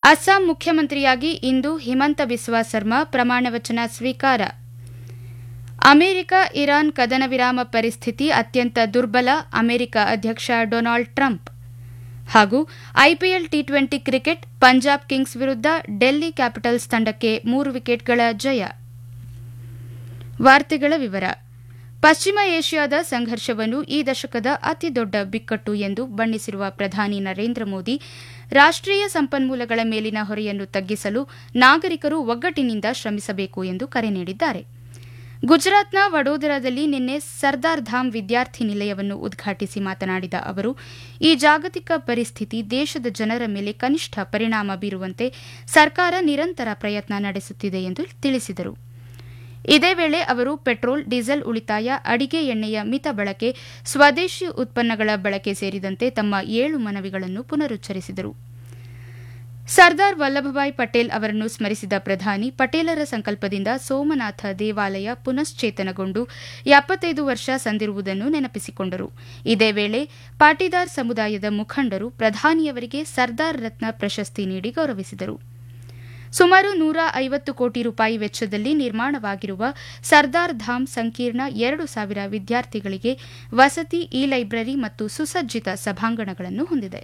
ಅಸ್ಸಾಂ ಮುಖ್ಯಮಂತ್ರಿಯಾಗಿ ಇಂದು ಹಿಮಂತ ಬಿಸ್ವಾ ಸರ್ಮಾ ಪ್ರಮಾಣವಚನ ಸ್ವೀಕಾರ ಅಮೆರಿಕ ಇರಾನ್ ಕದನ ವಿರಾಮ ಪರಿಸ್ಥಿತಿ ಅತ್ಯಂತ ದುರ್ಬಲ ಅಮೆರಿಕ ಅಧ್ಯಕ್ಷ ಡೊನಾಲ್ಡ್ ಟ್ರಂಪ್ ಹಾಗೂ IPL T twenty cricket Punjab Kings ವಿರುದ್ಧ ಡೆಲ್ಲಿ ಕ್ಯಾಪಿಟಲ್ಸ್ ತಂಡಕ್ಕೆ ಮೂರು ವಿಕೆಟ್ಗಳ ಜಯ ವಾರ್ತೆಗಳ ವಿವರ ಪಶ್ಚಿಮ ಏಷ್ಯಾದ ಸಂಘರ್ಷವನ್ನು ಈ ದಶಕದ ಅತಿದೊಡ್ಡ ಬಿಕ್ಕಟ್ಟು ಎಂದು ಬಣ್ಣಿಸಿರುವ ಪ್ರಧಾನಿ ನರೇಂದ್ರ ಮೋದಿ ರಾಷ್ಟೀಯ ಸಂಪನ್ಮೂಲಗಳ ಮೇಲಿನ ಹೊರೆಯನ್ನು ತಗ್ಗಿಸಲು ನಾಗರಿಕರು ಒಗ್ಗಟ್ಟಿನಿಂದ ಶ್ರಮಿಸಬೇಕು ಎಂದು ಕರೆ ನೀಡಿದ್ದಾರೆ ಗುಜರಾತ್ನ ವಡೋದರಾದಲ್ಲಿ ನಿನ್ನೆ ಸರ್ದಾರ್ ಧಾಮ್ ವಿದ್ಯಾರ್ಥಿ ನಿಲಯವನ್ನು ಉದ್ಘಾಟಿಸಿ ಮಾತನಾಡಿದ ಅವರು ಈ ಜಾಗತಿಕ ಪರಿಸ್ಥಿತಿ ದೇಶದ ಜನರ ಮೇಲೆ ಕನಿಷ್ಠ ಪರಿಣಾಮ ಬೀರುವಂತೆ ಸರ್ಕಾರ ನಿರಂತರ ಪ್ರಯತ್ನ ನಡೆಸುತ್ತಿದೆ ಎಂದು ತಿಳಿಸಿದರು ಇದೇ ವೇಳೆ ಅವರು ಪೆಟ್ರೋಲ್ ಡೀಸೆಲ್ ಉಳಿತಾಯ ಅಡಿಗೆ ಎಣ್ಣೆಯ ಮಿತ ಬಳಕೆ ಸ್ವದೇಶಿ ಉತ್ಪನ್ನಗಳ ಬಳಕೆ ಸೇರಿದಂತೆ ತಮ್ಮ ಏಳು ಮನವಿಗಳನ್ನು ಪುನರುಚ್ಚರಿಸಿದರು ಸರ್ದಾರ್ ವಲ್ಲಭಭಾಯ್ ಪಟೇಲ್ ಅವರನ್ನು ಸ್ಮರಿಸಿದ ಪ್ರಧಾನಿ ಪಟೇಲರ ಸಂಕಲ್ಪದಿಂದ ಸೋಮನಾಥ ದೇವಾಲಯ ಪುನಶ್ಚೇತನಗೊಂಡು ಎಪ್ಪತ್ತೈದು ವರ್ಷ ಸಂದಿರುವುದನ್ನು ನೆನಪಿಸಿಕೊಂಡರು ಇದೇ ವೇಳೆ ಪಾಟೀದಾರ್ ಸಮುದಾಯದ ಮುಖಂಡರು ಪ್ರಧಾನಿಯವರಿಗೆ ಸರ್ದಾರ್ ರತ್ನ ಪ್ರಶಸ್ತಿ ನೀಡಿ ಗೌರವಿಸಿದರು ಸುಮಾರು ನೂರ ಐವತ್ತು ಕೋಟಿ ರೂಪಾಯಿ ವೆಚ್ಚದಲ್ಲಿ ನಿರ್ಮಾಣವಾಗಿರುವ ಸರ್ದಾರ್ ಧಾಮ್ ಸಂಕೀರ್ಣ ಎರಡು ಸಾವಿರ ವಿದ್ಯಾರ್ಥಿಗಳಿಗೆ ವಸತಿ ಇ ಲೈಬ್ರರಿ ಮತ್ತು ಸುಸಜ್ಜಿತ ಸಭಾಂಗಣಗಳನ್ನು ಹೊಂದಿದೆ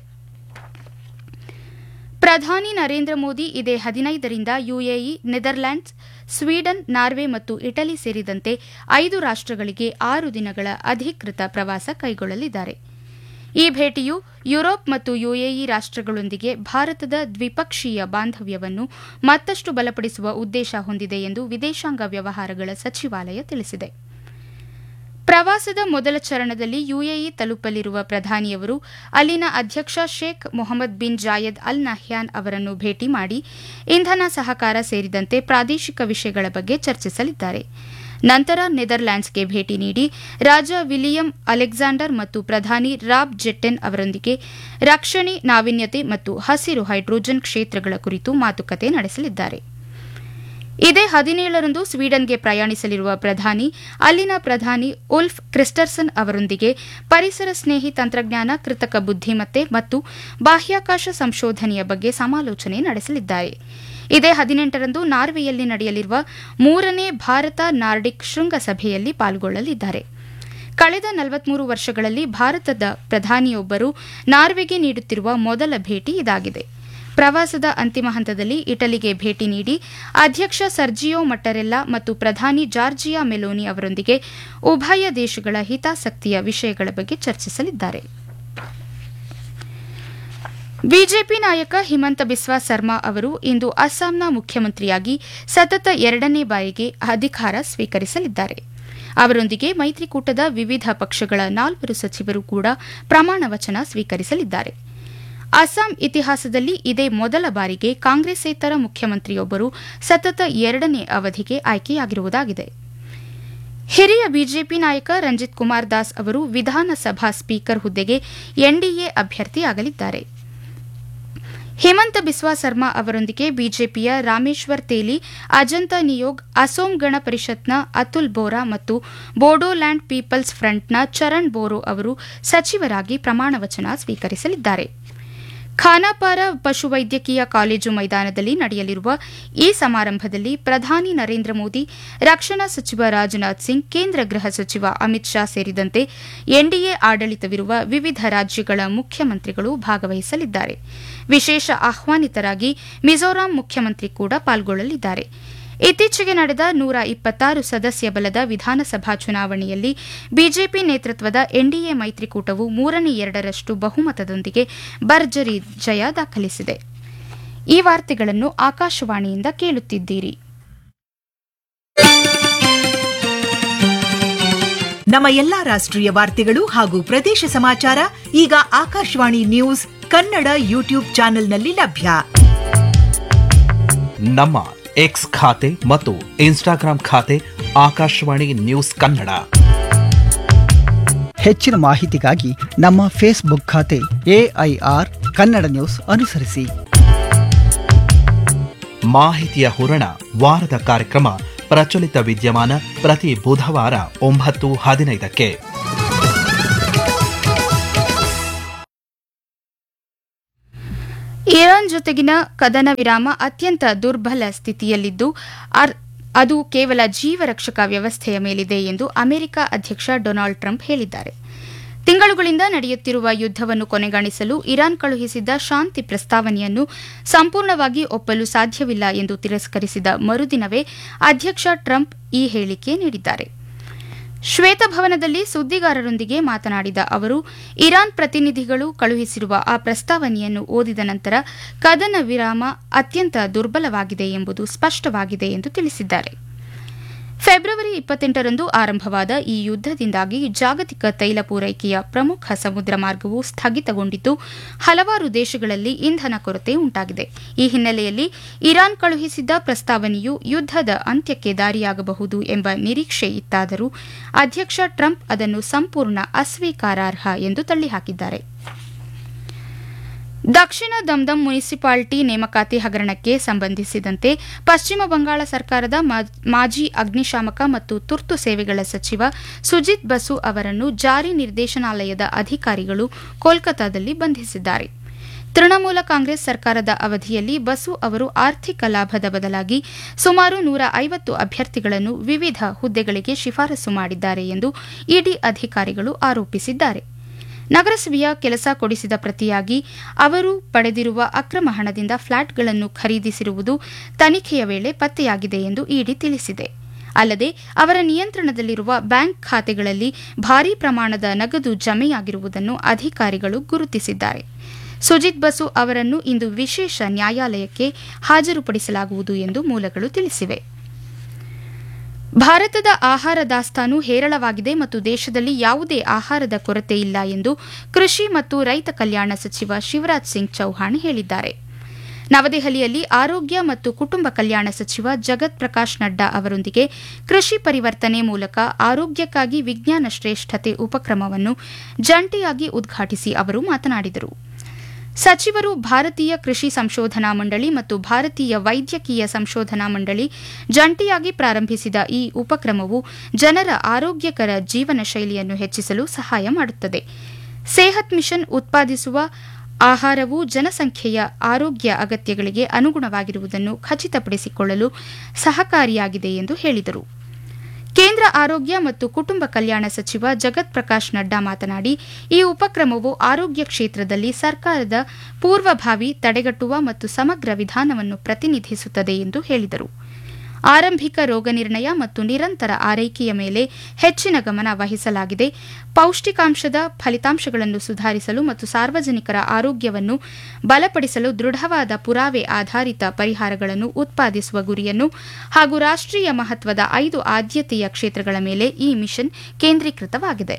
ಪ್ರಧಾನಿ ನರೇಂದ್ರ ಮೋದಿ ಇದೇ ಹದಿನೈದರಿಂದ ಯುಎಇ ನೆದರ್ಲ್ಯಾಂಡ್ಸ್ ಸ್ವೀಡನ್ ನಾರ್ವೆ ಮತ್ತು ಇಟಲಿ ಸೇರಿದಂತೆ ಐದು ರಾಷ್ಟಗಳಿಗೆ ಆರು ದಿನಗಳ ಅಧಿಕೃತ ಪ್ರವಾಸ ಕೈಗೊಳ್ಳಲಿದ್ದಾರೆ ಈ ಭೇಟಿಯು ಯುರೋಪ್ ಮತ್ತು ಯುಎಇ ರಾಷ್ಟಗಳೊಂದಿಗೆ ಭಾರತದ ದ್ವಿಪಕ್ಷೀಯ ಬಾಂಧವ್ಯವನ್ನು ಮತ್ತಷ್ಟು ಬಲಪಡಿಸುವ ಉದ್ದೇಶ ಹೊಂದಿದೆ ಎಂದು ವಿದೇಶಾಂಗ ವ್ಯವಹಾರಗಳ ಸಚಿವಾಲಯ ತಿಳಿಸಿದೆ ಪ್ರವಾಸದ ಮೊದಲ ಚರಣದಲ್ಲಿ ಯುಎಇ ತಲುಪಲಿರುವ ಪ್ರಧಾನಿಯವರು ಅಲ್ಲಿನ ಅಧ್ಯಕ್ಷ Sheikh Mohammed bin Zayed Al Nahyan ಅವರನ್ನು ಭೇಟಿ ಮಾಡಿ ಇಂಧನ ಸಹಕಾರ ಸೇರಿದಂತೆ ಪ್ರಾದೇಶಿಕ ವಿಷಯಗಳ ಬಗ್ಗೆ ಚರ್ಚಿಸಲಿದ್ದಾರೆ ನಂತರ ನೆದರ್ಲ್ಯಾಂಡ್ಸ್ಗೆ ಭೇಟಿ ನೀಡಿ ರಾಜ ವಿಲಿಯಂ ಅಲೆಕ್ಸಾಂಡರ್ ಮತ್ತು ಪ್ರಧಾನಿ ರಾಬ್ ಜೆಟ್ಟೆನ್ ಅವರೊಂದಿಗೆ ರಕ್ಷಣೆ ನಾವೀನ್ಯತೆ ಮತ್ತು ಹಸಿರು ಹೈಡ್ರೋಜನ್ ಕ್ಷೇತ್ರಗಳ ಕುರಿತು ಮಾತುಕತೆ ನಡೆಸಲಿದ್ದಾರೆ ಇದೇ ಹದಿನೇಳರಂದು ಸ್ವೀಡನ್ಗೆ ಪ್ರಯಾಣಿಸಲಿರುವ ಪ್ರಧಾನಿ ಅಲ್ಲಿನ ಪ್ರಧಾನಿ ಉಲ್ಫ್ ಕ್ರಿಸ್ಟರ್ಸನ್ ಅವರೊಂದಿಗೆ ಪರಿಸರ ಸ್ನೇಹಿ ತಂತ್ರಜ್ಞಾನ ಕೃತಕ ಬುದ್ದಿಮತ್ತೆ ಮತ್ತು ಬಾಹ್ಯಾಕಾಶ ಸಂಶೋಧನೆಯ ಬಗ್ಗೆ ಸಮಾಲೋಚನೆ ನಡೆಸಲಿದ್ದಾರೆ ಇದೇ ಹದಿನೆಂಟರಂದು ನಾರ್ವೆಯಲ್ಲಿ ನಡೆಯಲಿರುವ ಮೂರನೇ ಭಾರತ ನಾರ್ಡಿಕ್ ಶೃಂಗಸಭೆಯಲ್ಲಿ ಪಾಲ್ಗೊಳ್ಳಲಿದ್ದಾರೆ ಕಳೆದ ನಲವತ್ಮೂರು ವರ್ಷಗಳಲ್ಲಿ ಭಾರತದ ಪ್ರಧಾನಿಯೊಬ್ಬರು ನಾರ್ವೆಗೆ ನೀಡುತ್ತಿರುವ ಮೊದಲ ಭೇಟಿ ಇದಾಗಿದೆ ಪ್ರವಾಸದ ಅಂತಿಮ ಹಂತದಲ್ಲಿ ಇಟಲಿಗೆ ಭೇಟಿ ನೀಡಿ ಅಧ್ಯಕ್ಷ ಸರ್ಜಿಯೋ ಮಟ್ಟರೆಲ್ಲಾ ಮತ್ತು ಪ್ರಧಾನಿ ಜಾರ್ಜಿಯಾ ಮೆಲೋನಿ ಅವರೊಂದಿಗೆ ಉಭಯ ದೇಶಗಳ ಹಿತಾಸಕ್ತಿಯ ವಿಷಯಗಳ ಬಗ್ಗೆ ಚರ್ಚಿಸಲಿದ್ದಾರೆ ಬಿಜೆಪಿ ನಾಯಕ ಹಿಮಂತ ಬಿಸ್ವಾ ಸರ್ಮಾ ಅವರು ಇಂದು ಅಸ್ಸಾಂನ ಮುಖ್ಯಮಂತ್ರಿಯಾಗಿ ಸತತ ಎರಡನೇ ಬಾರಿಗೆ ಅಧಿಕಾರ ಸ್ವೀಕರಿಸಲಿದ್ದಾರೆ ಅವರೊಂದಿಗೆ ಮೈತ್ರಿಕೂಟದ ವಿವಿಧ ಪಕ್ಷಗಳ ನಾಲ್ವರು ಸಚಿವರು ಕೂಡ ಪ್ರಮಾಣ ವಚನ ಸ್ವೀಕರಿಸಲಿದ್ದಾರೆ ಅಸ್ಸಾಂ ಇತಿಹಾಸದಲ್ಲಿ ಇದೇ ಮೊದಲ ಬಾರಿಗೆ ಕಾಂಗ್ರೆಸ್ಸೇತರ ಮುಖ್ಯಮಂತ್ರಿಯೊಬ್ಬರು ಸತತ ಎರಡನೇ ಅವಧಿಗೆ ಆಯ್ಕೆಯಾಗಿರುವುದಾಗಿದೆ ಹಿರಿಯ ಬಿಜೆಪಿ ನಾಯಕ ರಂಜಿತ್ ಕುಮಾರ್ ದಾಸ್ ಅವರು ವಿಧಾನಸಭಾ ಸ್ಪೀಕರ್ ಹುದ್ದೆಗೆ ಎನ್ಡಿಎ ಅಭ್ಯರ್ಥಿಯಾಗಲಿದ್ದಾರೆ ಹೇಮಂತ ಬಿಸ್ವಾ ಸರ್ಮಾ ಅವರೊಂದಿಗೆ ಬಿಜೆಪಿಯ ರಾಮೇಶ್ವರ್ ತೇಲಿ ಅಜಂತ ನಿಯೋಗ್ ಅಸೋಂ ಗಣ ಪರಿಷತ್ನ ಅತುಲ್ ಬೋರಾ ಮತ್ತು ಬೋಡೋಲ್ಯಾಂಡ್ ಪೀಪಲ್ಸ್ ಫ್ರಂಟ್ನ ಚರಣ್ ಬೋರೋ ಅವರು ಸಚಿವರಾಗಿ ಪ್ರಮಾಣವಚನ ಸ್ವೀಕರಿಸಲಿದ್ದಾರೆ ಖಾನಾಪಾರ ಪಶುವೈದ್ಯಕೀಯ ಕಾಲೇಜು ಮೈದಾನದಲ್ಲಿ ನಡೆಯಲಿರುವ ಈ ಸಮಾರಂಭದಲ್ಲಿ ಪ್ರಧಾನಿ ನರೇಂದ್ರ ಮೋದಿ ರಕ್ಷಣಾ ಸಚಿವ ರಾಜನಾಥ್ ಸಿಂಗ್ ಕೇಂದ್ರ ಗೃಹ ಸಚಿವ ಅಮಿತ್ ಶಾ ಸೇರಿದಂತೆ ಎನ್ಡಿಎ ಆಡಳಿತವಿರುವ ವಿವಿಧ ರಾಜ್ಯಗಳ ಮುಖ್ಯಮಂತ್ರಿಗಳು ಭಾಗವಹಿಸಲಿದ್ದಾರೆ ವಿಶೇಷ ಆಹ್ವಾನಿತರಾಗಿ ಮಿಜೋರಾಂ ಮುಖ್ಯಮಂತ್ರಿ ಕೂಡ ಪಾಲ್ಗೊಳ್ಳಲಿದ್ದಾರೆ ಇತ್ತೀಚೆಗೆ ನಡೆದ ನೂರ ಇಪ್ಪತ್ತಾರು ಸದಸ್ಯ ಬಲದ ವಿಧಾನಸಭಾ ಚುನಾವಣೆಯಲ್ಲಿ ಬಿಜೆಪಿ ನೇತೃತ್ವದ ಎನ್ಡಿಎ ಮೈತ್ರಿಕೂಟವು ಮೂರನೇ ಎರಡರಷ್ಟು ಬಹುಮತದೊಂದಿಗೆ ಭರ್ಜರಿ ಜಯ ದಾಖಲಿಸಿದೆ ಈ ವಾರ್ತೆಗಳನ್ನು ಆಕಾಶವಾಣಿಯಿಂದ ಕೇಳುತ್ತಿದ್ದೀರಿ ನಮ್ಮ ಎಲ್ಲಾ ರಾಷ್ಟ್ರೀಯ ವಾರ್ತೆಗಳು ಹಾಗೂ ಪ್ರದೇಶ ಸಮಾಚಾರ ಈಗ ಆಕಾಶವಾಣಿ ನ್ಯೂಸ್ ಕನ್ನಡ ಯೂಟ್ಯೂಬ್ ಚಾನೆಲ್ನಲ್ಲಿ ಲಭ್ಯ ನಮ್ಮ ಎಕ್ಸ್ ಖಾತೆ ಮತ್ತು ಇನ್ಸ್ಟಾಗ್ರಾಂ ಖಾತೆ ಆಕಾಶವಾಣಿ ನ್ಯೂಸ್ ಕನ್ನಡ ಹೆಚ್ಚಿನ ಮಾಹಿತಿಗಾಗಿ ನಮ್ಮ ಫೇಸ್ಬುಕ್ ಖಾತೆ ಎಐಆರ್ ಕನ್ನಡ ನ್ಯೂಸ್ ಅನುಸರಿಸಿ ಮಾಹಿತಿಯ ಹೂರಣ ವಾರದ ಕಾರ್ಯಕ್ರಮ ಪ್ರಚಲಿತ ವಿದ್ಯಮಾನ ಪ್ರತಿ ಬುಧವಾರ ಒಂಬತ್ತು ಹದಿನೈದಕ್ಕೆ ಇರಾನ್ ಜೊತೆಗಿನ ಕದನ ವಿರಾಮ ಅತ್ಯಂತ ದುರ್ಬಲ ಸ್ಥಿತಿಯಲ್ಲಿದ್ದು ಅರ್- ಅದು ಕೇವಲ ಜೀವರಕ್ಷಕ ವ್ಯವಸ್ಥೆಯ ಮೇಲಿದೆ ಎಂದು ಅಮೆರಿಕ ಅಧ್ಯಕ್ಷ ಡೊನಾಲ್ಡ್ ಟ್ರಂಪ್ ಹೇಳಿದ್ದಾರೆ ತಿಂಗಳುಗಳಿಂದ ನಡೆಯುತ್ತಿರುವ ಯುದ್ದವನ್ನು ಕೊನೆಗಾಣಿಸಲು ಇರಾನ್ ಕಳುಹಿಸಿದ್ದ ಶಾಂತಿ ಪ್ರಸ್ತಾವನೆಯನ್ನು ಸಂಪೂರ್ಣವಾಗಿ ಒಪ್ಪಲು ಸಾಧ್ಯವಿಲ್ಲ ಎಂದು ತಿರಸ್ಕರಿಸಿದ ಮರುದಿನವೇ ಅಧ್ಯಕ್ಷ ಟ್ರಂಪ್ ಈ ಹೇಳಿಕೆ ನೀಡಿದ್ದಾರೆ ಶ್ವೇತಭವನದಲ್ಲಿ ಸುದ್ದಿಗಾರರೊಂದಿಗೆ ಮಾತನಾಡಿದ ಅವರು ಇರಾನ್ ಪ್ರತಿನಿಧಿಗಳು ಕಳುಹಿಸಿರುವ ಆ ಪ್ರಸ್ತಾವನೆಯನ್ನು ಓದಿದ ನಂತರ ಕದನ ವಿರಾಮ ಅತ್ಯಂತ ದುರ್ಬಲವಾಗಿದೆ ಎಂಬುದು ಸ್ಪಷ್ಟವಾಗಿದೆ ಎಂದು ತಿಳಿಸಿದ್ದಾರೆ ಫೆಬ್ರವರಿ ಇಪ್ಪತ್ತೆಂಟರಂದು ಆರಂಭವಾದ ಈ ಯುದ್ದದಿಂದಾಗಿ ಜಾಗತಿಕ ತೈಲ ಪೂರೈಕೆಯ ಪ್ರಮುಖ ಸಮುದ್ರ ಮಾರ್ಗವು ಸ್ಥಗಿತಗೊಂಡಿದ್ದು ಹಲವಾರು ದೇಶಗಳಲ್ಲಿ ಇಂಧನ ಕೊರತೆ ಉಂಟಾಗಿದೆ ಈ ಹಿನ್ನೆಲೆಯಲ್ಲಿ ಇರಾನ್ ಕಳುಹಿಸಿದ್ದ ಪ್ರಸ್ತಾವನೆಯು ಯುದ್ದದ ಅಂತ್ಯಕ್ಕೆ ದಾರಿಯಾಗಬಹುದು ಎಂಬ ನಿರೀಕ್ಷೆ ಇತ್ತಾದರೂ ಅಧ್ಯಕ್ಷ ಟ್ರಂಪ್ ಅದನ್ನು ಸಂಪೂರ್ಣ ಅಸ್ವೀಕಾರಾರ್ಹ ಎಂದು ತಳ್ಳಿಹಾಕಿದ್ದಾರೆ ದಕ್ಷಿಣ ದಮ್ದಮ್ ಮುನಿಸಿಪಾಲಿಟಿ ನೇಮಕಾತಿ ಹಗರಣಕ್ಕೆ ಸಂಬಂಧಿಸಿದಂತೆ ಪಶ್ಚಿಮ ಬಂಗಾಳ ಸರ್ಕಾರದ ಮಾ- ಮಾಜಿ ಅಗ್ನಿಶಾಮಕ ಮತ್ತು ತುರ್ತು ಸೇವೆಗಳ ಸಚಿವ ಸುಜಿತ್ ಬಸು ಅವರನ್ನು ಜಾರಿ ನಿರ್ದೇಶನಾಲಯದ ಅಧಿಕಾರಿಗಳು ಕೋಲ್ಕತಾದಲ್ಲಿ ಬಂಧಿಸಿದ್ದಾರೆ ತೃಣಮೂಲ ಕಾಂಗ್ರೆಸ್ ಸರ್ಕಾರದ ಅವಧಿಯಲ್ಲಿ ಬಸು ಅವರು ಆರ್ಥಿಕ ಲಾಭದ ಬದಲಾಗಿ ಸುಮಾರು ನೂರ ಐವತ್ತು ಅಭ್ಯರ್ಥಿಗಳನ್ನು ವಿವಿಧ ಹುದ್ದೆಗಳಿಗೆ ಶಿಫಾರಸು ಮಾಡಿದ್ದಾರೆ ಎಂದು ಇಡಿ ಅಧಿಕಾರಿಗಳು ಆರೋಪಿಸಿದ್ದಾರೆ ನಗರಸಭೆಯ ಕೆಲಸ ಕೊಡಿಸಿದ ಪ್ರತಿಯಾಗಿ ಅವರು ಪಡೆದಿರುವ ಅಕ್ರಮ ಹಣದಿಂದ ಫ್ಲಾಟ್ಗಳನ್ನು ಖರೀದಿಸಿರುವುದು ತನಿಖೆಯ ವೇಳೆ ಪತ್ತೆಯಾಗಿದೆ ಎಂದು ಇಡಿ ತಿಳಿಸಿದೆ ಅಲ್ಲದೆ ಅವರ ನಿಯಂತ್ರಣದಲ್ಲಿರುವ ಬ್ಯಾಂಕ್ ಖಾತೆಗಳಲ್ಲಿ ಭಾರೀ ಪ್ರಮಾಣದ ನಗದು ಜಮೆಯಾಗಿರುವುದನ್ನು ಅಧಿಕಾರಿಗಳು ಗುರುತಿಸಿದ್ದಾರೆ ಸುಜಿತ್ ಬಸು ಅವರನ್ನು ಇಂದು ವಿಶೇಷ ನ್ಯಾಯಾಲಯಕ್ಕೆ ಹಾಜರುಪಡಿಸಲಾಗುವುದು ಎಂದು ಮೂಲಗಳು ತಿಳಿಸಿವೆ ಭಾರತದ ಆಹಾರ ದಾಸ್ತಾನು ಹೇರಳವಾಗಿದೆ ಮತ್ತು ದೇಶದಲ್ಲಿ ಯಾವುದೇ ಆಹಾರದ ಕೊರತೆ ಇಲ್ಲ ಎಂದು ಕೃಷಿ ಮತ್ತು ರೈತ ಕಲ್ಯಾಣ ಸಚಿವ ಶಿವರಾಜ್ ಸಿಂಗ್ ಚೌಹಾಣ್ ಹೇಳಿದ್ದಾರೆ ನವದೆಹಲಿಯಲ್ಲಿ ಆರೋಗ್ಯ ಮತ್ತು ಕುಟುಂಬ ಕಲ್ಯಾಣ ಸಚಿವ ಜಗತ್ ಪ್ರಕಾಶ್ ನಡ್ಡಾ ಅವರೊಂದಿಗೆ ಕೃಷಿ ಪರಿವರ್ತನೆ ಮೂಲಕ ಆರೋಗ್ಯಕ್ಕಾಗಿ ವಿಜ್ಞಾನ ಶ್ರೇಷ್ಠತೆ ಉಪಕ್ರಮವನ್ನು ಜಂಟಿಯಾಗಿ ಉದ್ಘಾಟಿಸಿ ಅವರು ಮಾತನಾಡಿದರು ಸಚಿವರು ಭಾರತೀಯ ಕೃಷಿ ಸಂಶೋಧನಾ ಮಂಡಳಿ ಮತ್ತು ಭಾರತೀಯ ವೈದ್ಯಕೀಯ ಸಂಶೋಧನಾ ಮಂಡಳಿ ಜಂಟಿಯಾಗಿ ಪ್ರಾರಂಭಿಸಿದ ಈ ಉಪಕ್ರಮವು ಜನರ ಆರೋಗ್ಯಕರ ಜೀವನ ಶೈಲಿಯನ್ನು ಹೆಚ್ಚಿಸಲು ಸಹಾಯ ಮಾಡುತ್ತದೆ ಸೇಹತ್ ಮಿಷನ್ ಉತ್ಪಾದಿಸುವ ಆಹಾರವು ಜನಸಂಖ್ಯೆಯ ಆರೋಗ್ಯ ಅಗತ್ಯಗಳಿಗೆ ಅನುಗುಣವಾಗಿರುವುದನ್ನು ಖಚಿತಪಡಿಸಿಕೊಳ್ಳಲು ಸಹಕಾರಿಯಾಗಿದೆ ಎಂದು ಹೇಳಿದರು ಕೇಂದ್ರ ಆರೋಗ್ಯ ಮತ್ತು ಕುಟುಂಬ ಕಲ್ಯಾಣ ಸಚಿವ ಜಗತ್ ಪ್ರಕಾಶ್ ನಡ್ಡಾ ಮಾತನಾಡಿ ಈ ಉಪಕ್ರಮವು ಆರೋಗ್ಯ ಕ್ಷೇತ್ರದಲ್ಲಿ ಸರ್ಕಾರದ ಪೂರ್ವಭಾವಿ ತಡೆಗಟ್ಟುವ ಮತ್ತು ಸಮಗ್ರ ವಿಧಾನವನ್ನು ಪ್ರತಿನಿಧಿಸುತ್ತದೆ ಎಂದು ಹೇಳಿದರು ಆರಂಭಿಕ ರೋಗ ನಿರ್ಣಯ ಮತ್ತು ನಿರಂತರ ಆರೈಕೆಯ ಮೇಲೆ ಹೆಚ್ಚಿನ ಗಮನ ವಹಿಸಲಾಗಿದೆ ಪೌಷ್ಟಿಕಾಂಶದ ಫಲಿತಾಂಶಗಳನ್ನು ಸುಧಾರಿಸಲು ಮತ್ತು ಸಾರ್ವಜನಿಕರ ಆರೋಗ್ಯವನ್ನು ಬಲಪಡಿಸಲು ದೃಢವಾದ ಪುರಾವೆ ಆಧಾರಿತ ಪರಿಹಾರಗಳನ್ನು ಉತ್ಪಾದಿಸುವ ಗುರಿಯನ್ನು ಹಾಗೂ ರಾಷ್ಟ್ರೀಯ ಮಹತ್ವದ ಐದು ಆದ್ಯತೆಯ ಕ್ಷೇತ್ರಗಳ ಮೇಲೆ ಈ ಮಿಷನ್ ಕೇಂದ್ರೀಕೃತವಾಗಿದೆ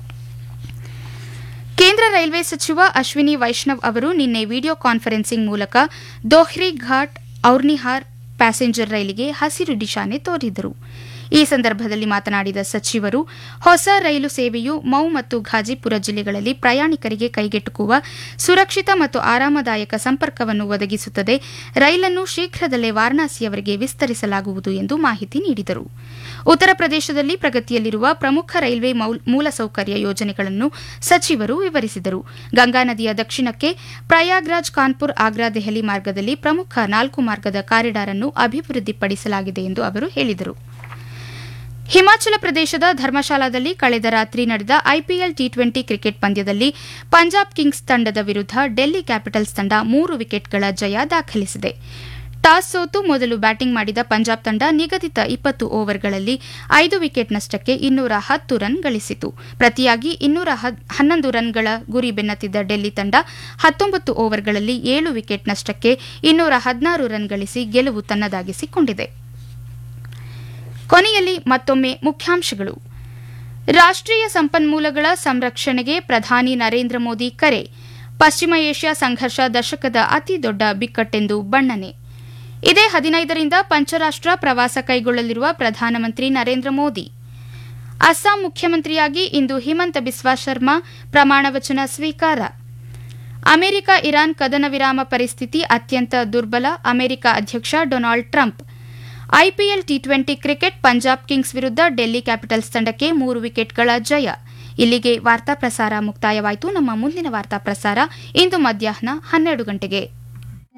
ಕೇಂದ್ರ ರೈಲ್ವೆ ಸಚಿವ ಅಶ್ವಿನಿ ವೈಷ್ಣವ್ ಅವರು ನಿನ್ನೆ ವಿಡಿಯೋ ಕಾನ್ಫರೆನ್ಸಿಂಗ್ ಮೂಲಕ ದೋಹ್ರಿ ಘಾಟ್ ಔರ್ನಿಹಾರ್ ಪ್ಯಾಸೆಂಜರ್ ರೈಲಿಗೆ ಹಸಿರು ನಿಶಾನೆ ತೋರಿದರು ಈ ಸಂದರ್ಭದಲ್ಲಿ ಮಾತನಾಡಿದ ಸಚಿವರು ಹೊಸ ರೈಲು ಸೇವೆಯು ಮೌ ಮತ್ತು ಘಾಜಿಪುರ ಜಿಲ್ಲೆಗಳಲ್ಲಿ ಪ್ರಯಾಣಿಕರಿಗೆ ಕೈಗೆಟುಕುವ ಸುರಕ್ಷಿತ ಮತ್ತು ಆರಾಮದಾಯಕ ಸಂಪರ್ಕವನ್ನು ಒದಗಿಸುತ್ತದೆ ರೈಲನ್ನು ಶೀಘ್ರದಲ್ಲೇ ವಾರಣಾಸಿಯವರೆಗೆ ವಿಸ್ತರಿಸಲಾಗುವುದು ಎಂದು ಮಾಹಿತಿ ನೀಡಿದರು ಉತ್ತರ ಪ್ರದೇಶದಲ್ಲಿ ಪ್ರಗತಿಯಲ್ಲಿರುವ ಪ್ರಮುಖ ರೈಲ್ವೆ ಮೌಲ್- ಮೂಲಸೌಕರ್ಯ ಯೋಜನೆಗಳನ್ನು ಸಚಿವರು ವಿವರಿಸಿದರು ಗಂಗಾ ನದಿಯ ದಕ್ಷಿಣಕ್ಕೆ ಪ್ರಯಾಗ್ರಾಜ್ ಕಾನ್ಪುರ್ ಆಗ್ರಾ ದೆಹಲಿ ಮಾರ್ಗದಲ್ಲಿ ಪ್ರಮುಖ ನಾಲ್ಕು ಮಾರ್ಗದ ಕಾರಿಡಾರ್ ಅನ್ನು ಅಭಿವೃದ್ಧಿಪಡಿಸಲಾಗಿದೆ ಎಂದು ಅವರು ಹೇಳಿದರು ಹಿಮಾಚಲ ಪ್ರದೇಶದ ಧರ್ಮಶಾಲಾದಲ್ಲಿ ಕಳೆದ ರಾತ್ರಿ ನಡೆದ ಐಪಿಎಲ್ ಟಿ ಟ್ವೆಂಟಿ ಕ್ರಿಕೆಟ್ ಪಂದ್ಯದಲ್ಲಿ ಪಂಜಾಬ್ ಕಿಂಗ್ಸ್ ತಂಡದ ವಿರುದ್ಧ ಡೆಲ್ಲಿ ಕ್ಯಾಪಿಟಲ್ಸ್ ತಂಡ ಮೂರು ವಿಕೆಟ್ಗಳ ಜಯ ದಾಖಲಿಸಿದೆ ಟಾಸ್ ಸೋತು ಮೊದಲು ಬ್ಯಾಟಿಂಗ್ ಮಾಡಿದ ಪಂಜಾಬ್ ತಂಡ ನಿಗದಿತ ಇಪ್ಪತ್ತು ಓವರ್ಗಳಲ್ಲಿ ಐದು ವಿಕೆಟ್ ನಷ್ಟಕ್ಕೆ ಇನ್ನೂರ ಹತ್ತು ರನ್ ಗಳಿಸಿತು ಪ್ರತಿಯಾಗಿ ಇನ್ನೂರ ಹದ್- ಹನ್ನೊಂದು ರನ್ಗಳ ಗುರಿ ಬೆನ್ನತ್ತಿದ್ದ ಡೆಲ್ಲಿ ತಂಡ ಹತ್ತೊಂಬತ್ತು ಓವರ್ಗಳಲ್ಲಿ ಏಳು ವಿಕೆಟ್ ನಷ್ಟಕ್ಕೆ ಇನ್ನೂರ ಹದಿನಾರು ರನ್ ಗಳಿಸಿ ಗೆಲುವು ತನ್ನದಾಗಿಸಿಕೊಂಡಿದೆ ಕೊನೆಯಲ್ಲಿ ಮತ್ತೊಮ್ಮೆ ಮುಖ್ಯಾಂಶಗಳು ರಾಷ್ಟ್ರೀಯ ಸಂಪನ್ಮೂಲಗಳ ಸಂರಕ್ಷಣೆಗೆ ಪ್ರಧಾನಿ ನರೇಂದ್ರ ಮೋದಿ ಕರೆ ಪಶ್ಚಿಮ ಏಷ್ಯಾ ಸಂಘರ್ಷ ದಶಕದ ಅತಿ ದೊಡ್ಡ ಬಿಕ್ಕಟ್ಟೆಂದು ಬಣ್ಣನೆ ಇದೇ ಹದಿನೈದರಿಂದ ಪಂಚರಾಷ್ಟ್ರ ಪ್ರವಾಸ ಕೈಗೊಳ್ಳಲಿರುವ ಪ್ರಧಾನಮಂತ್ರಿ ನರೇಂದ್ರ ಮೋದಿ ಅಸ್ಸಾಂ ಮುಖ್ಯಮಂತ್ರಿಯಾಗಿ ಇಂದು ಹಿಮಂತ ಬಿಸ್ವಾ ಶರ್ಮಾ ಪ್ರಮಾಣವಚನ ಸ್ವೀಕಾರ ಅಮೆರಿಕ ಇರಾನ್ ಕದನ ವಿರಾಮ ಪರಿಸ್ಥಿತಿ ಅತ್ಯಂತ ದುರ್ಬಲ ಅಮೆರಿಕ ಅಧ್ಯಕ್ಷ Donald Trump IPL T twenty cricket Punjab Kings ವಿರುದ್ಧ ಡೆಲ್ಲಿ ಕ್ಯಾಪಿಟಲ್ಸ್ ತಂಡಕ್ಕೆ ಮೂರು ವಿಕೆಟ್ಗಳ ಜಯ ಇಲ್ಲಿಗೆ ವಾರ್ತಾ ಪ್ರಸಾರ ಮುಕ್ತಾಯವಾಯಿತು ನಮ್ಮ ಮುಂದಿನ ವಾರ್ತಾ ಪ್ರಸಾರ ಇಂದು ಮಧ್ಯಾಹ್ನ ಹನ್ನೆರಡು ಗಂಟೆಗೆ